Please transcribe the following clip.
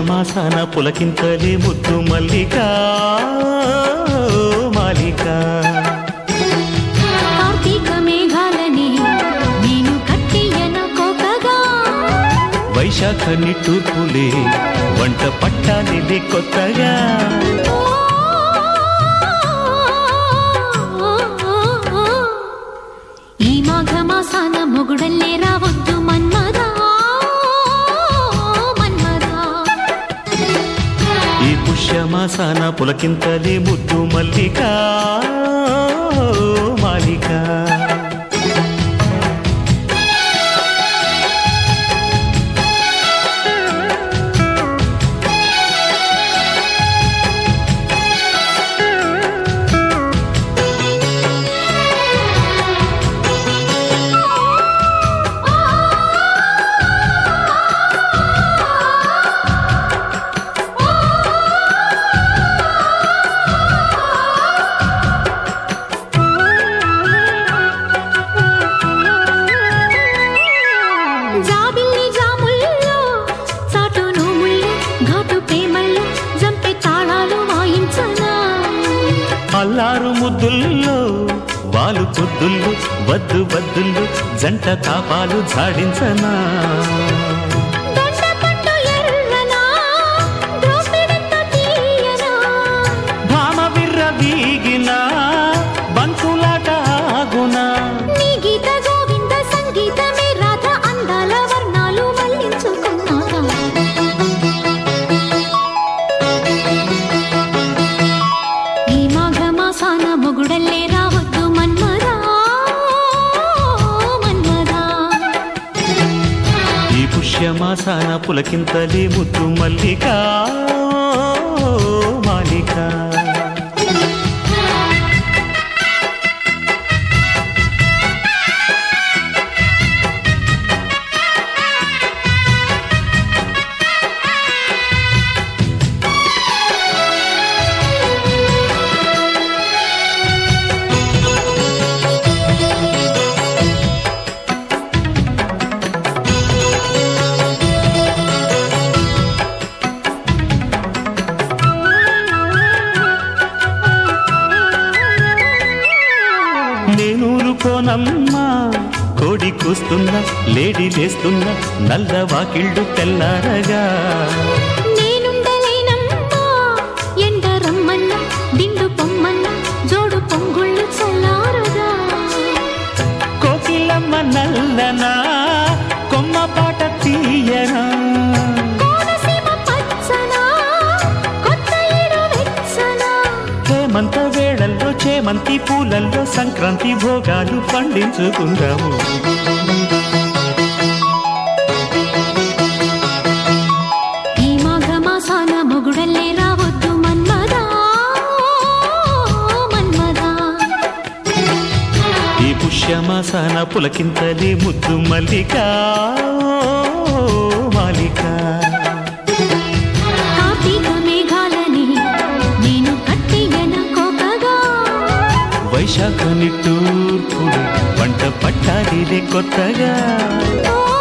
పుష్యమాసాన పులకింతలే ముద్దు మల్లిక మాలిక కార్తీక మేఘాలని నేను కట్టియన కోకగా వైశాఖ నిట్టూర్పులే వంట పట్టాలి కొత్తగా ఈ మాఘమాసాన మొగుడల్లే రావద్దు మన్మదా మన్మదా ఈ పుష్యమాసాన పులకింతలే ముద్దు మల్లిక మాలిక జాబిల్లి జాముల్లో చాటు నోముల్లో ఘాటు ప్రేమల్లో జంపే తాళాలు వాయించనా అల్లారు ముద్దుల్లో వాలు పొద్దుల్లో వద్దు వద్దుల్లో జంట తాపాలు జాడించనా దొండపండు ఎర్రనా ద్రోపిడంత తీయనా భామ విర్ర వీగిన బంతులాట ఆగునా నీ గీత గోవింద సంగీతమే రాధ అందాల వర్ణాలు మళ్ళించుకున్నాగా ఈ మాఘమాసాన మొగుడల్లే రావద్దు మన్మదా మన్మదా ఈ పుష్యమాసాన పులకింతలే ముద్దు మల్లిక మాలిక నేనూరుకోనమ్మా కోడి కూస్తున్నా లేడీ లేస్తున్నా నల్ల వాకిళ్ళు తెల్లారగా నేనుండలేనమ్మా ఎండ రమ్మన్న దిండు పొమ్మన్న జోడు పొంగుళ్ళు చల్లారగా కోకిలమ్మ నల్లనా కొమ్మ పాట తీయనా కోనసీమ పచ్చనా కొత్త ఏడు వెచ్చనా హేమంత వేళల్లో చేమంతి పూలల్లో సంక్రాంతి భోగాలు పండించుకుందాము ఈ మాఘమాసాన మొగుడల్లే రావద్దు మన్మదా మన్మదా ఈ పుష్యమాసాన పులకింతలే ముద్దు మల్లిక మాలిక కార్తీక మేఘాలని నేను కట్టియన కోకగా వైశాఖ నిట్టూర్పులు వంట పట్టాలిలే కొత్తగా ఓ